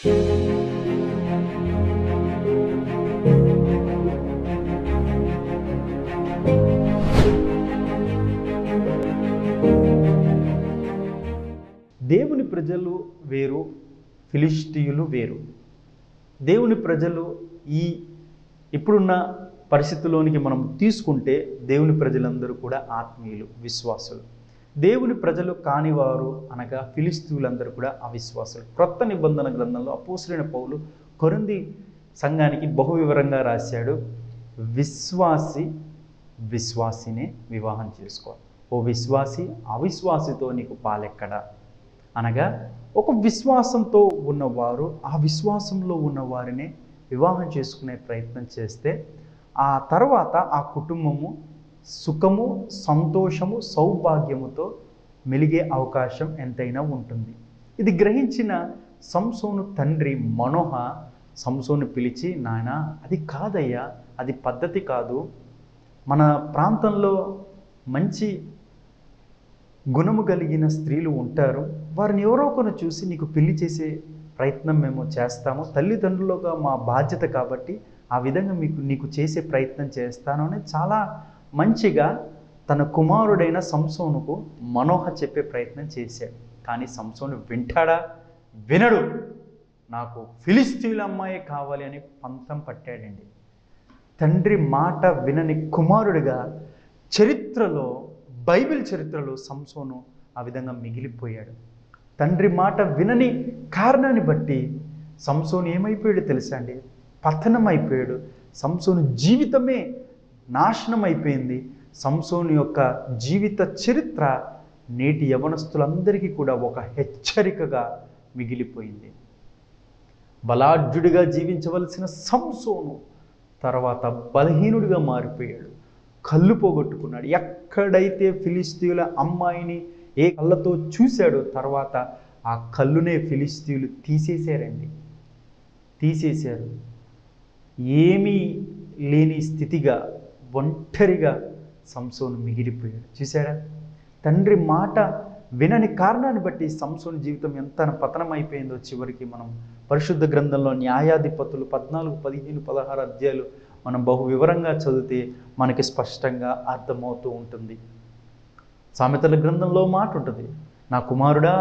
దేవుని ప్రజలు వేరు ఫిలిస్టీయులు వేరు దేవుని ప్రజలు ఈ ఇప్పుడున్న పరిస్థితిలోనికి మనం తీసుకుంటే దేవుని ప్రజలందరూ కూడా ఆత్మీయులు విశ్వాసులు దేవుని ప్రజలు కానివారు అనగా ఫిలిస్తీయులందరూ కూడా అవిశ్వాసులు క్రొత్త నిబంధన గ్రంథంలో అపోసరైన పౌలు కొరింది సంఘానికి బహు వివరంగా రాశాడు విశ్వాసి విశ్వాసినే వివాహం చేసుకోవాలి ఓ విశ్వాసి అవిశ్వాసితో నీకు పాలెక్కడా అనగా ఒక విశ్వాసంతో ఉన్నవారు ఆ విశ్వాసంలో ఉన్న వారిని వివాహం చేసుకునే ప్రయత్నం చేస్తే ఆ తర్వాత ఆ కుటుంబము సుఖము సంతోషము సౌభాగ్యముతో మెలిగే అవకాశం ఎంతైనా ఉంటుంది ఇది గ్రహించిన సంసోను తండ్రి మనోహ సంసోను పిలిచి నాయన అది కాదయ్యా అది పద్ధతి కాదు మన ప్రాంతంలో మంచి గుణము కలిగిన స్త్రీలు ఉంటారు వారిని ఎవరో ఒకరు చూసి నీకు పెళ్లి చేసే ప్రయత్నం మేము చేస్తాము తల్లిదండ్రులుగా మా బాధ్యత కాబట్టి ఆ విధంగా మీకు నీకు చేసే ప్రయత్నం చేస్తాను అని చాలా మంచిగా తన కుమారుడైన సంసోనుకు మనోహ చెప్పే ప్రయత్నం చేశాడు కానీ సంసోను వింటాడా వినడు నాకు ఫిలిస్తీన్ల అమ్మాయి కావాలి అని పంతం పట్టాడండి తండ్రి మాట వినని కుమారుడిగా చరిత్రలో బైబిల్ చరిత్రలో సంసోను ఆ విధంగా మిగిలిపోయాడు తండ్రి మాట వినని కారణాన్ని బట్టి సంసోను ఏమైపోయాడు తెలుసా అండి పతనం అయిపోయాడు సంసోను జీవితమే నాశనం అయిపోయింది సంసోను యొక్క జీవిత చరిత్ర నేటి యవనస్తులందరికీ కూడా ఒక హెచ్చరికగా మిగిలిపోయింది బలాఢ్యుడిగా జీవించవలసిన సంసోను తర్వాత బలహీనుడిగా మారిపోయాడు కళ్ళు పోగొట్టుకున్నాడు ఎక్కడైతే ఫిలిస్తీయుల అమ్మాయిని ఏ కళ్ళతో చూశాడో తర్వాత ఆ కళ్ళునే ఫిలిస్తీయులు తీసేశారండి తీసేశారు ఏమీ లేని స్థితిగా ఒంటరిగా సంసోను మిగిలిపోయాడు చూసారా తండ్రి మాట వినని కారణాన్ని బట్టి సంసోని జీవితం ఎంత పతనం అయిపోయిందో చివరికి మనం పరిశుద్ధ గ్రంథంలో న్యాయాధిపతులు పద్నాలుగు పదిహేను పదహారు అధ్యాయులు మనం బహు వివరంగా చదివితే మనకి స్పష్టంగా అర్థమవుతూ ఉంటుంది సామెతల గ్రంథంలో మాట ఉంటుంది నా కుమారుడా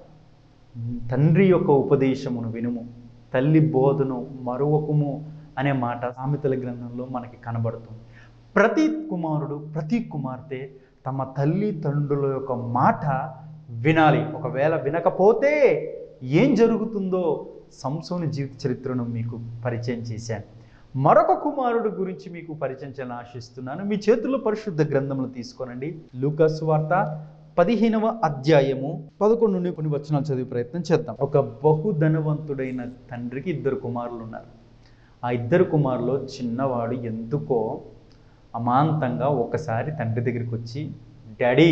తండ్రి యొక్క ఉపదేశమును వినుము తల్లి బోధను మరువకుము అనే మాట సామెతల గ్రంథంలో మనకి కనబడుతుంది ప్రతి కుమారుడు ప్రతి కుమార్తె తమ తల్లి తండ్రుల యొక్క మాట వినాలి ఒకవేళ వినకపోతే ఏం జరుగుతుందో సంసోని జీవిత చరిత్రను మీకు పరిచయం చేశాను మరొక కుమారుడు గురించి మీకు పరిచయం చేయాలని ఆశిస్తున్నాను మీ చేతుల్లో పరిశుద్ధ గ్రంథములు తీసుకోనండి లూకాసు వార్త పదిహేనవ అధ్యాయము పదకొండు నుండి కొన్ని వచనాలు చదివే ప్రయత్నం చేద్దాం ఒక బహుధనవంతుడైన తండ్రికి ఇద్దరు కుమారులు ఉన్నారు ఆ ఇద్దరు కుమారులో చిన్నవాడు ఎందుకో అమాంతంగా ఒకసారి తండ్రి దగ్గరికి వచ్చి డాడీ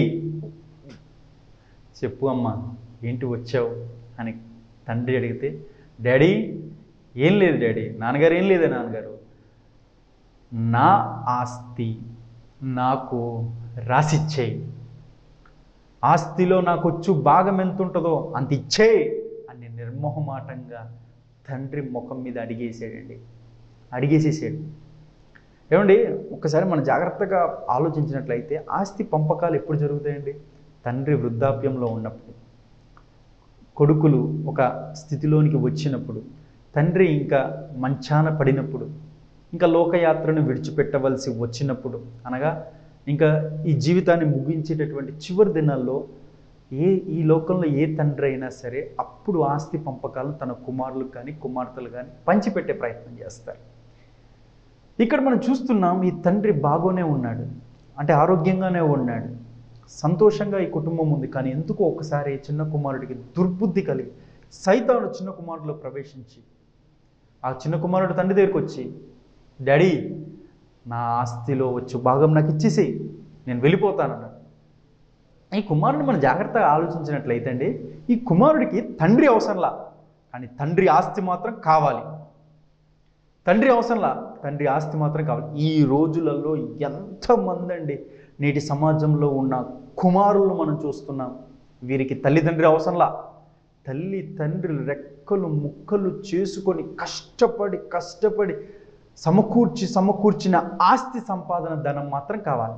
చెప్పు అమ్మా ఏంటి వచ్చావు అని తండ్రి అడిగితే డాడీ ఏం లేదు డాడీ నాన్నగారు ఏం లేదే నాన్నగారు నా ఆస్తి నాకు రాసిచ్చేయి ఆస్తిలో నాకు వచ్చు భాగం ఎంత ఉంటుందో అంత ఇచ్చేయి అని నిర్మోహమాటంగా తండ్రి ముఖం మీద అడిగేసాడండి అడిగేసేసాడు ఏమండి ఒకసారి మనం జాగ్రత్తగా ఆలోచించినట్లయితే ఆస్తి పంపకాలు ఎప్పుడు జరుగుతాయండి తండ్రి వృద్ధాప్యంలో ఉన్నప్పుడు కొడుకులు ఒక స్థితిలోనికి వచ్చినప్పుడు తండ్రి ఇంకా మంచాన పడినప్పుడు ఇంకా లోకయాత్రను విడిచిపెట్టవలసి వచ్చినప్పుడు అనగా ఇంకా ఈ జీవితాన్ని ముగించేటటువంటి చివరి దినాల్లో ఏ ఈ లోకంలో ఏ తండ్రి అయినా సరే అప్పుడు ఆస్తి పంపకాలను తన కుమారులకు కానీ కుమార్తెలు కానీ పంచిపెట్టే ప్రయత్నం చేస్తారు ఇక్కడ మనం చూస్తున్నాం ఈ తండ్రి బాగోనే ఉన్నాడు అంటే ఆరోగ్యంగానే ఉన్నాడు సంతోషంగా ఈ కుటుంబం ఉంది కానీ ఎందుకో ఒకసారి ఈ చిన్న కుమారుడికి దుర్బుద్ధి కలిగి సైతాను చిన్న కుమారుడిలో ప్రవేశించి ఆ చిన్న కుమారుడు తండ్రి దగ్గరికి వచ్చి డాడీ నా ఆస్తిలో వచ్చు భాగం నాకు ఇచ్చేసి నేను వెళ్ళిపోతానన్నాడు ఈ కుమారుడిని మనం జాగ్రత్తగా ఆలోచించినట్లయితే అండి ఈ కుమారుడికి తండ్రి అవసరంలా కానీ తండ్రి ఆస్తి మాత్రం కావాలి తండ్రి అవసరంలా తండ్రి ఆస్తి మాత్రం కావాలి ఈ రోజులలో ఎంతమంది అండి నేటి సమాజంలో ఉన్న కుమారులను మనం చూస్తున్నాం వీరికి తల్లిదండ్రి అవసరంలా తల్లి తండ్రులు రెక్కలు ముక్కలు చేసుకొని కష్టపడి కష్టపడి సమకూర్చి సమకూర్చిన ఆస్తి సంపాదన ధనం మాత్రం కావాలి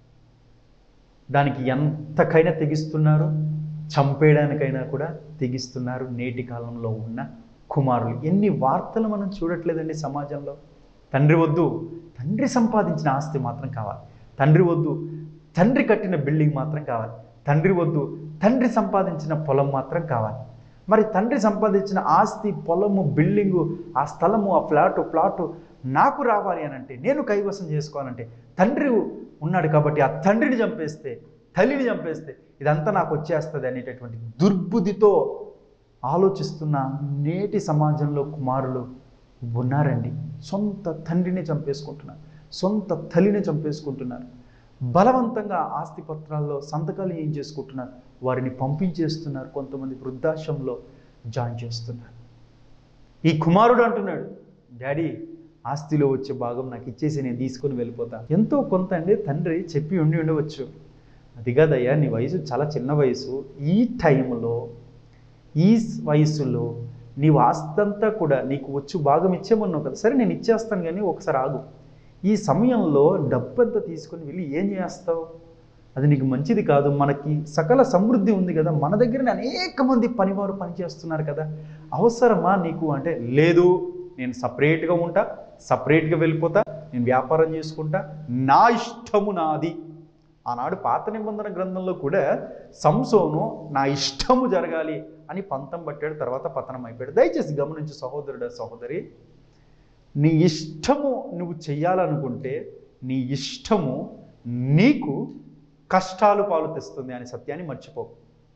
దానికి ఎంతకైనా తెగిస్తున్నారు చంపేయడానికైనా కూడా తెగిస్తున్నారు నేటి కాలంలో ఉన్న కుమారులు ఎన్ని వార్తలు మనం చూడట్లేదండి సమాజంలో తండ్రి వద్దు తండ్రి సంపాదించిన ఆస్తి మాత్రం కావాలి తండ్రి వద్దు తండ్రి కట్టిన బిల్డింగ్ మాత్రం కావాలి తండ్రి వద్దు తండ్రి సంపాదించిన పొలం మాత్రం కావాలి మరి తండ్రి సంపాదించిన ఆస్తి పొలము బిల్డింగు ఆ స్థలము ఆ ఫ్లాటు ప్లాటు నాకు రావాలి అని అంటే నేను కైవసం చేసుకోవాలంటే తండ్రి ఉన్నాడు కాబట్టి ఆ తండ్రిని చంపేస్తే తల్లిని చంపేస్తే ఇదంతా నాకు వచ్చేస్తుంది అనేటటువంటి దుర్బుద్ధితో ఆలోచిస్తున్న నేటి సమాజంలో కుమారులు ఉన్నారండి సొంత తండ్రిని చంపేసుకుంటున్నారు సొంత తల్లిని చంపేసుకుంటున్నారు బలవంతంగా ఆస్తి పత్రాల్లో సంతకాలు ఏం చేసుకుంటున్నారు వారిని పంపించేస్తున్నారు కొంతమంది వృద్ధాశ్రమంలో జాయిన్ చేస్తున్నారు ఈ కుమారుడు అంటున్నాడు డాడీ ఆస్తిలో వచ్చే భాగం నాకు ఇచ్చేసి నేను తీసుకొని వెళ్ళిపోతా ఎంతో కొంత అండి తండ్రి చెప్పి ఉండి ఉండవచ్చు అది కాదయ్యా నీ వయసు చాలా చిన్న వయసు ఈ టైంలో ఈ వయసులో నీవు ఆస్తంతా కూడా నీకు వచ్చు భాగం ఇచ్చేమన్నావు కదా సరే నేను ఇచ్చేస్తాను కానీ ఒకసారి ఆగు ఈ సమయంలో డబ్బంతా తీసుకొని వెళ్ళి ఏం చేస్తావు అది నీకు మంచిది కాదు మనకి సకల సమృద్ధి ఉంది కదా మన దగ్గర అనేక మంది పనివారు పనిచేస్తున్నారు కదా అవసరమా నీకు అంటే లేదు నేను సపరేట్గా ఉంటా సపరేట్గా వెళ్ళిపోతా నేను వ్యాపారం చేసుకుంటా నా ఇష్టము నాది ఆనాడు పాత నిబంధన గ్రంథంలో కూడా సంసోను నా ఇష్టము జరగాలి అని పంతం పట్టాడు తర్వాత పతనం అయిపోయాడు దయచేసి గమనించు సహోదరుడు సహోదరి నీ ఇష్టము నువ్వు చెయ్యాలనుకుంటే నీ ఇష్టము నీకు కష్టాలు పాలు తెస్తుంది అనే సత్యాన్ని మర్చిపో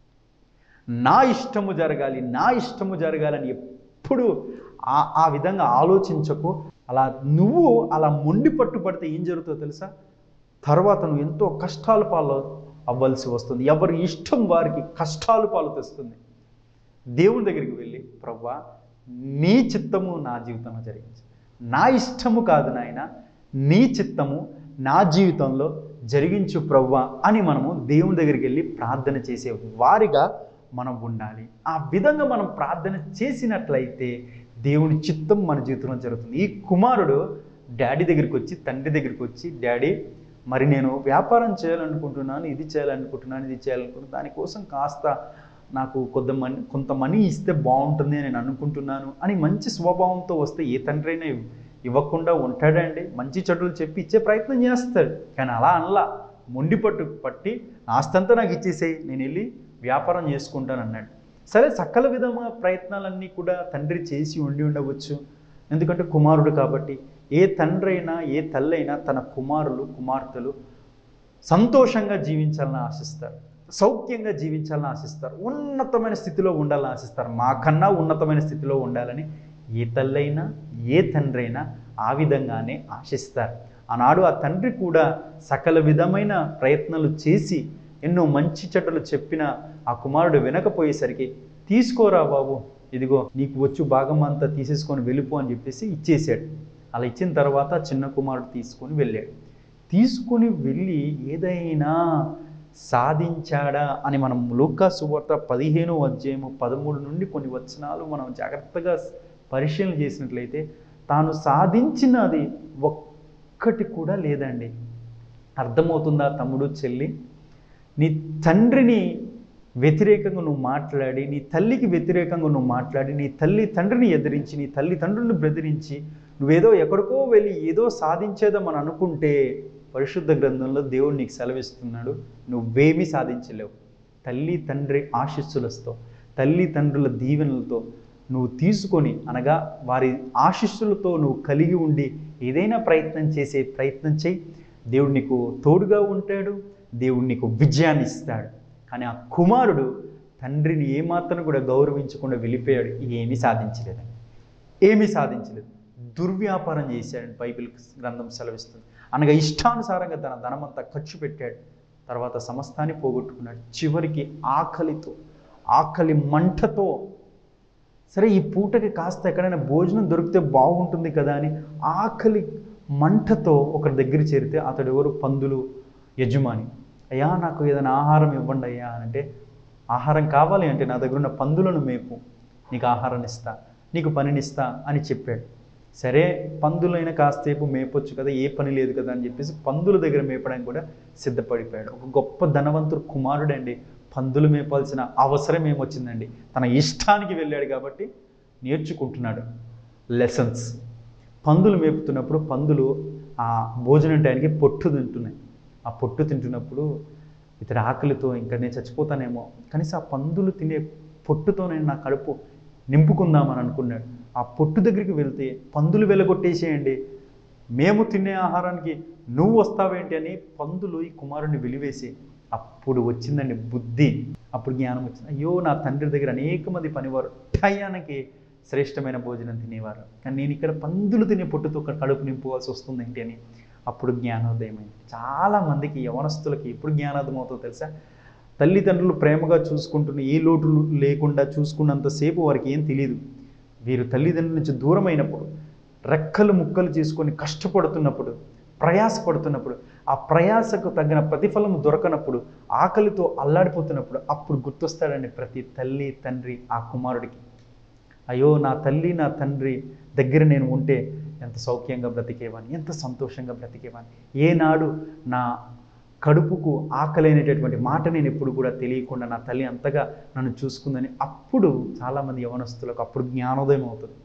నా ఇష్టము జరగాలి నా ఇష్టము జరగాలని ఎప్పుడు ఆ ఆ విధంగా ఆలోచించకు అలా నువ్వు అలా మొండి పట్టుబడితే ఏం జరుగుతుందో తెలుసా తర్వాత నువ్వు ఎంతో కష్టాలు పాలు అవ్వాల్సి వస్తుంది ఎవరి ఇష్టం వారికి కష్టాలు పాలు తెస్తుంది దేవుని దగ్గరికి వెళ్ళి ప్రవ్వా నీ చిత్తము నా జీవితంలో జరిగించు నా ఇష్టము కాదు నాయన నీ చిత్తము నా జీవితంలో జరిగించు ప్రవ్వా అని మనము దేవుని దగ్గరికి వెళ్ళి ప్రార్థన చేసే వారిగా మనం ఉండాలి ఆ విధంగా మనం ప్రార్థన చేసినట్లయితే దేవుని చిత్తం మన జీవితంలో జరుగుతుంది ఈ కుమారుడు డాడీ దగ్గరికి వచ్చి తండ్రి దగ్గరికి వచ్చి డాడీ మరి నేను వ్యాపారం చేయాలనుకుంటున్నాను ఇది చేయాలనుకుంటున్నాను ఇది చేయాలనుకుంటున్నాను దానికోసం కాస్త నాకు కొంత మనీ కొంత మనీ ఇస్తే బాగుంటుంది అని నేను అనుకుంటున్నాను అని మంచి స్వభావంతో వస్తే ఏ తండ్రి అయినా ఇవ్- ఇవ్వకుండా ఉంటాడండి మంచి చెడులు చెప్పి ఇచ్చే ప్రయత్నం చేస్తాడు కానీ అలా అనలా మొండి పట్టు పట్టి ఆస్తంతా నాకు ఇచ్చేసేయి నేను వెళ్ళి వ్యాపారం చేసుకుంటాను అన్నాడు సరే సకల విధమైన ప్రయత్నాలన్నీ కూడా తండ్రి చేసి ఉండి ఉండవచ్చు ఎందుకంటే కుమారుడు కాబట్టి ఏ తండ్రి అయినా ఏ తల్లి అయినా తన కుమారులు కుమార్తెలు సంతోషంగా జీవించాలని ఆశిస్తారు సౌఖ్యంగా జీవించాలని ఆశిస్తారు ఉన్నతమైన స్థితిలో ఉండాలని ఆశిస్తారు మాకన్నా ఉన్నతమైన స్థితిలో ఉండాలని ఏ తల్లైనా ఏ తండ్రి అయినా ఆ విధంగానే ఆశిస్తారు ఆనాడు ఆ తండ్రి కూడా సకల విధమైన ప్రయత్నాలు చేసి ఎన్నో మంచి చెడ్డలు చెప్పిన ఆ కుమారుడు వినకపోయేసరికి తీసుకోరా బాబు ఇదిగో నీకు వచ్చు భాగం అంతా తీసేసుకొని వెళ్ళిపో అని చెప్పేసి ఇచ్చేసాడు అలా ఇచ్చిన తర్వాత చిన్న కుమారుడు తీసుకొని వెళ్ళాడు తీసుకొని వెళ్ళి ఏదైనా సాధించాడా అని మనం లూకా సువార్త పదిహేను అధ్యాయము పదమూడు నుండి కొన్ని వచనాలు మనం జాగ్రత్తగా పరిశీలన చేసినట్లయితే తాను సాధించినది ఒక్కటి కూడా లేదండి అర్థమవుతుందా తమ్ముడు చెల్లి నీ తండ్రిని వ్యతిరేకంగా నువ్వు మాట్లాడి నీ తల్లికి వ్యతిరేకంగా నువ్వు మాట్లాడి నీ తల్లి తండ్రిని ఎదిరించి నీ తల్లి తండ్రులను బెదిరించి నువ్వేదో ఎక్కడికో వెళ్ళి ఏదో సాధించేదామని అనుకుంటే పరిశుద్ధ గ్రంథంలో దేవుడు నీకు సెలవిస్తున్నాడు నువ్వేమీ సాధించలేవు తల్లి తండ్రి ఆశీస్సులతో తల్లి తండ్రుల దీవెనలతో నువ్వు తీసుకొని అనగా వారి ఆశీస్సులతో నువ్వు కలిగి ఉండి ఏదైనా ప్రయత్నం చేసే ప్రయత్నం చేయి దేవుడు నీకు తోడుగా ఉంటాడు దేవుడు నీకు విజయాన్ని ఇస్తాడు కానీ ఆ కుమారుడు తండ్రిని ఏమాత్రం కూడా గౌరవించకుండా వెళ్ళిపోయాడు ఏమీ సాధించలేదండి ఏమీ సాధించలేదు దుర్వ్యాపారం చేశాడని బైబిల్ గ్రంథం సెలవిస్తుంది అనగా ఇష్టానుసారంగా తన ధనమంతా ఖర్చు పెట్టాడు తర్వాత సమస్తాన్ని పోగొట్టుకున్నాడు చివరికి ఆకలితో ఆకలి మంటతో సరే ఈ పూటకి కాస్త ఎక్కడైనా భోజనం దొరికితే బాగుంటుంది కదా అని ఆకలి మంటతో ఒకరి దగ్గర చేరితే అతడు ఎవరు పందులు యజమాని అయ్యా నాకు ఏదైనా ఆహారం ఇవ్వండి అయ్యా అని అంటే ఆహారం కావాలి అంటే నా దగ్గర ఉన్న పందులను మేపు నీకు ఆహారాన్ని ఇస్తా నీకు పనినిస్తా అని చెప్పాడు సరే పందులైనా కాసేపు మేపొచ్చు కదా ఏ పని లేదు కదా అని చెప్పేసి పందుల దగ్గర మేపడానికి కూడా సిద్ధపడిపోయాడు ఒక గొప్ప ధనవంతుడు కుమారుడండి పందులు మేపాల్సిన అవసరం ఏమొచ్చిందండి తన ఇష్టానికి వెళ్ళాడు కాబట్టి నేర్చుకుంటున్నాడు లెసన్స్ పందులు మేపుతున్నప్పుడు పందులు ఆ భోజనం టైంకి పొట్టు తింటున్నాయి ఆ పొట్టు తింటున్నప్పుడు ఇతర ఆకలితో ఇంకా నేను చచ్చిపోతానేమో కనీసం ఆ పందులు తినే పొట్టుతో నేను నా కడుపు నింపుకుందామని అనుకున్నాడు ఆ పొట్టు దగ్గరికి వెళ్తే పందులు వెలగొట్టేసేయండి మేము తినే ఆహారానికి నువ్వు వస్తావేంటి అని పందులు ఈ కుమారుని వెలివేసి అప్పుడు వచ్చిందండి బుద్ధి అప్పుడు జ్ఞానం వచ్చింది అయ్యో నా తండ్రి దగ్గర అనేక మంది పనివారు టయానికి శ్రేష్టమైన భోజనం తినేవారు కానీ నేను ఇక్కడ పందులు తినే పొట్టుతో ఒక కడుపు నింపుకోవాల్సి వస్తుంది ఏంటి అని అప్పుడు జ్ఞానోదయమైంది చాలా మందికి యవనస్తులకి ఎప్పుడు జ్ఞానోదయం అవుతుందో తెలుసా తల్లిదండ్రులు ప్రేమగా చూసుకుంటున్న ఏ లోటు లేకుండా చూసుకున్నంతసేపు వారికి ఏం తెలియదు వీరు తల్లిదండ్రుల నుంచి దూరమైనప్పుడు రెక్కలు ముక్కలు చేసుకొని కష్టపడుతున్నప్పుడు ప్రయాసపడుతున్నప్పుడు ఆ ప్రయాసకు తగిన ప్రతిఫలం దొరకనప్పుడు ఆకలితో అల్లాడిపోతున్నప్పుడు అప్పుడు గుర్తొస్తాడండి ప్రతి తల్లి తండ్రి ఆ కుమారుడికి అయ్యో నా తల్లి నా తండ్రి దగ్గర నేను ఉంటే ఎంత సౌఖ్యంగా బ్రతికేవాని ఎంత సంతోషంగా బ్రతికేవాని ఏనాడు నా కడుపుకు ఆకలైనటువంటి మాట నేను ఎప్పుడు కూడా తెలియకుండా నా తల్లి అంతగా నన్ను చూసుకుందని అప్పుడు చాలామంది యవనస్తులకు అప్పుడు జ్ఞానోదయం అవుతుంది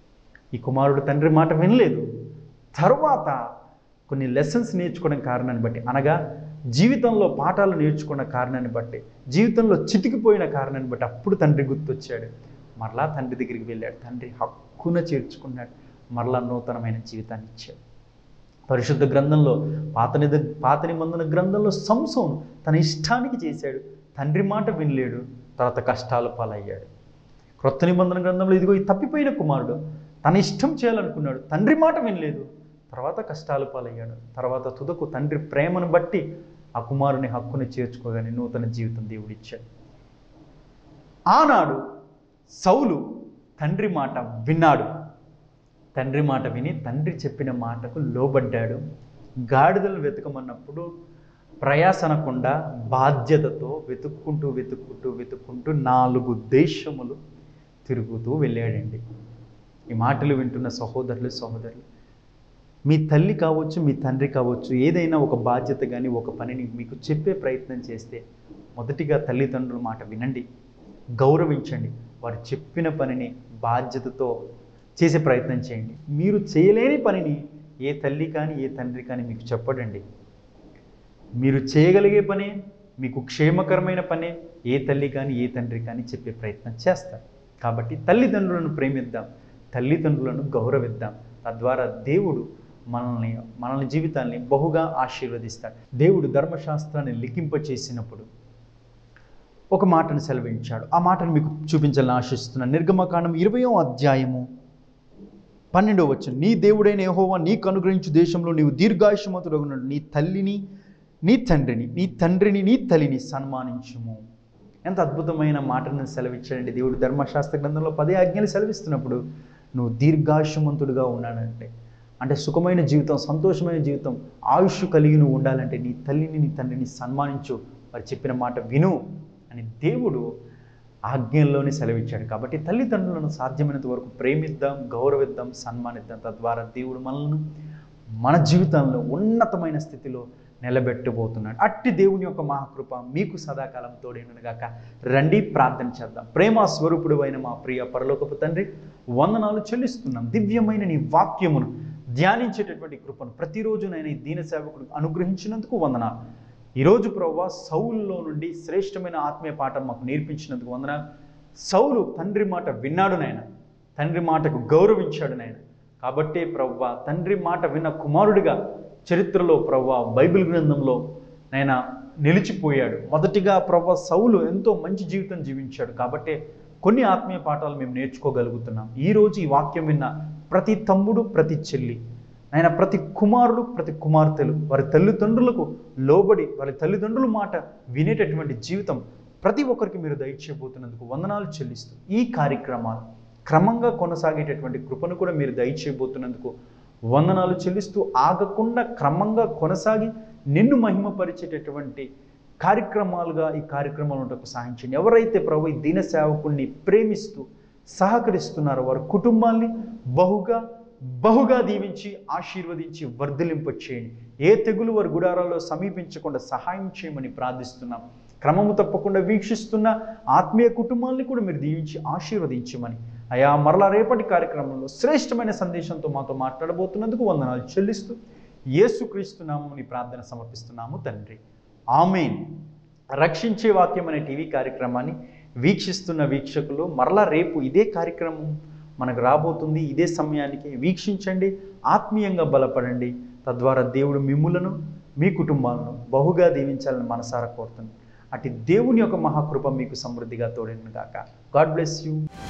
ఈ కుమారుడు తండ్రి మాట వినలేదు తరువాత కొన్ని లెసన్స్ నేర్చుకోవడం కారణాన్ని బట్టి అనగా జీవితంలో పాఠాలు నేర్చుకున్న కారణాన్ని బట్టి జీవితంలో చితికిపోయిన కారణాన్ని బట్టి అప్పుడు తండ్రి గుర్తొచ్చాడు మరలా తండ్రి దగ్గరికి వెళ్ళాడు తండ్రి హక్కున చేర్చుకున్నాడు మరలా నూతనమైన జీవితాన్ని ఇచ్చాడు పరిశుద్ధ గ్రంథంలో పాత నిద పాత నిబంధన గ్రంథంలో సంసోను తన ఇష్టానికి చేశాడు తండ్రి మాట వినలేడు తర్వాత కష్టాలు పాలయ్యాడు క్రొత్త నిబంధన గ్రంథంలో ఇదిగో ఈ తప్పిపోయిన కుమారుడు తన ఇష్టం చేయాలనుకున్నాడు తండ్రి మాట వినలేదు తర్వాత కష్టాలు పాలయ్యాడు తర్వాత తుదకు తండ్రి ప్రేమను బట్టి ఆ కుమారుని హక్కుని చేర్చుకోగానే నూతన జీవితం దేవుడిచ్చాడు ఆనాడు సౌలు తండ్రి మాట విన్నాడు తండ్రి మాట విని తండ్రి చెప్పిన మాటకు లోబడ్డాడు గాడిదలు వెతకమన్నప్పుడు ప్రయాసనకుండా బాధ్యతతో వెతుక్కుంటూ వెతుక్కుంటూ వెతుక్కుంటూ నాలుగు దేశములు తిరుగుతూ వెళ్ళాడండి ఈ మాటలు వింటున్న సహోదరులు సహోదరులు మీ తల్లి కావచ్చు మీ తండ్రి కావచ్చు ఏదైనా ఒక బాధ్యత కానీ ఒక పనిని మీకు చెప్పే ప్రయత్నం చేస్తే మొదటిగా తల్లిదండ్రుల మాట వినండి గౌరవించండి వారు చెప్పిన పనిని బాధ్యతతో చేసే ప్రయత్నం చేయండి మీరు చేయలేని పనిని ఏ తల్లి కానీ ఏ తండ్రి కానీ మీకు చెప్పడండి మీరు చేయగలిగే పనే మీకు క్షేమకరమైన పనే ఏ తల్లి కానీ ఏ తండ్రి కానీ చెప్పే ప్రయత్నం చేస్తారు కాబట్టి తల్లిదండ్రులను ప్రేమిద్దాం తల్లిదండ్రులను గౌరవిద్దాం తద్వారా దేవుడు మనల్ని మనల్ని జీవితాన్ని బహుగా ఆశీర్వదిస్తాడు దేవుడు ధర్మశాస్త్రాన్ని లిఖింపచేసినప్పుడు ఒక మాటను సెలవించాడు ఆ మాటను మీకు చూపించాలని ఆశిస్తున్నాను నిర్గమకాండం ఇరవయో అధ్యాయము పన్నెండవ వచ్చిన నీ దేవుడైన యెహోవా నీకు అనుగ్రహించు దేశంలో నీవు దీర్ఘాయుషమంతుడగున్నాడు నీ తల్లిని నీ తండ్రిని నీ తండ్రిని నీ తల్లిని సన్మానించుము ఎంత అద్భుతమైన మాటను సెలవిచ్చాడండి దేవుడు ధర్మశాస్త్ర గ్రంథంలో పదే ఆజ్ఞలు సెలవిస్తున్నప్పుడు నువ్వు దీర్ఘాయుషమంతుడుగా ఉన్నానంటే అంటే సుఖమైన జీవితం సంతోషమైన జీవితం ఆయుష్ కలిగి నువ్వు ఉండాలంటే నీ తల్లిని నీ తండ్రిని సన్మానించు వారు చెప్పిన మాట విను అని దేవుడు ఆజ్ఞల్లోనే సెలవిచ్చాడు కాబట్టి తల్లిదండ్రులను సాధ్యమైనంత వరకు ప్రేమిద్దాం గౌరవిద్దాం సన్మానిద్దాం తద్వారా దేవుడు మనల్ని మన జీవితంలో ఉన్నతమైన స్థితిలో నిలబెట్టబోతున్నాడు అట్టి దేవుని యొక్క మహాకృప మీకు సదాకాలం తోడేనుగాక రండి ప్రార్థన చేద్దాం ప్రేమ స్వరూపుడు అయిన మా ప్రియ పరలోకపు తండ్రి వందనాలు చెల్లిస్తున్నాం దివ్యమైన నీ వాక్యమును ధ్యానించేటటువంటి కృపను ప్రతిరోజు నేను ఈ దీన సేవకుడు అనుగ్రహించినందుకు వందనాలు ఈరోజు ప్రవ్వ సౌలులో నుండి శ్రేష్టమైన ఆత్మీయ పాఠం మాకు నేర్పించినందుకు వందనాలు సౌలు తండ్రి మాట విన్నాడు నాయన తండ్రి మాటకు గౌరవించాడు నాయన కాబట్టే ప్రవ్వ తండ్రి మాట విన్న కుమారుడిగా చరిత్రలో ప్రవ్వ బైబిల్ గ్రంథంలో నాయన నిలిచిపోయాడు మొదటిగా ప్రవ్వ సౌలు ఎంతో మంచి జీవితం జీవించాడు కాబట్టే కొన్ని ఆత్మీయ పాఠాలు మేము నేర్చుకోగలుగుతున్నాం ఈరోజు ఈ వాక్యం విన్న ప్రతి తమ్ముడు ప్రతి చెల్లి ఆయన ప్రతి కుమారుడు ప్రతి కుమార్తెలు వారి తల్లిదండ్రులకు లోబడి వారి తల్లిదండ్రుల మాట వినేటటువంటి జీవితం ప్రతి ఒక్కరికి మీరు దయచేయబోతున్నందుకు వందనాలు చెల్లిస్తూ ఈ కార్యక్రమాలు క్రమంగా కొనసాగేటటువంటి కృపను కూడా మీరు దయచేయబోతున్నందుకు వందనాలు చెల్లిస్తూ ఆగకుండా క్రమంగా కొనసాగి నిన్ను మహిమపరిచేటటువంటి కార్యక్రమాలుగా ఈ కార్యక్రమాలు ఉండకు సహాయం చేయండి ఎవరైతే ప్రభు ఈ దీన సేవకుల్ని ప్రేమిస్తూ సహకరిస్తున్నారో వారి కుటుంబాల్ని బహుగా బహుగా దీవించి ఆశీర్వదించి వర్ధిలింప చేయండి ఏ తెగులు వారి గుడారాల్లో సమీపించకుండా సహాయం చేయమని ప్రార్థిస్తున్నాం క్రమము తప్పకుండా వీక్షిస్తున్న ఆత్మీయ కుటుంబాల్ని కూడా మీరు దీవించి ఆశీర్వదించమని అయా మరలా రేపటి కార్యక్రమంలో శ్రేష్టమైన సందేశంతో మాతో మాట్లాడబోతున్నందుకు వందనాలు చెల్లిస్తూ యేసుక్రీస్తునామని ప్రార్థన సమర్పిస్తున్నాము తండ్రి ఆమెన్ రక్షించే వాక్యం అనే టీవీ కార్యక్రమాన్ని వీక్షిస్తున్న వీక్షకులు మరలా రేపు ఇదే కార్యక్రమం మనకు రాబోతుంది ఇదే సమయానికి వీక్షించండి ఆత్మీయంగా బలపడండి తద్వారా దేవుడు మిమ్ములను మీ కుటుంబాలను బహుగా దీవించాలని మనసారా కోరుతుంది అటు దేవుని యొక్క మహాకృప మీకు సమృద్ధిగా తోడిన గాక గాడ్ బ్లెస్ యూ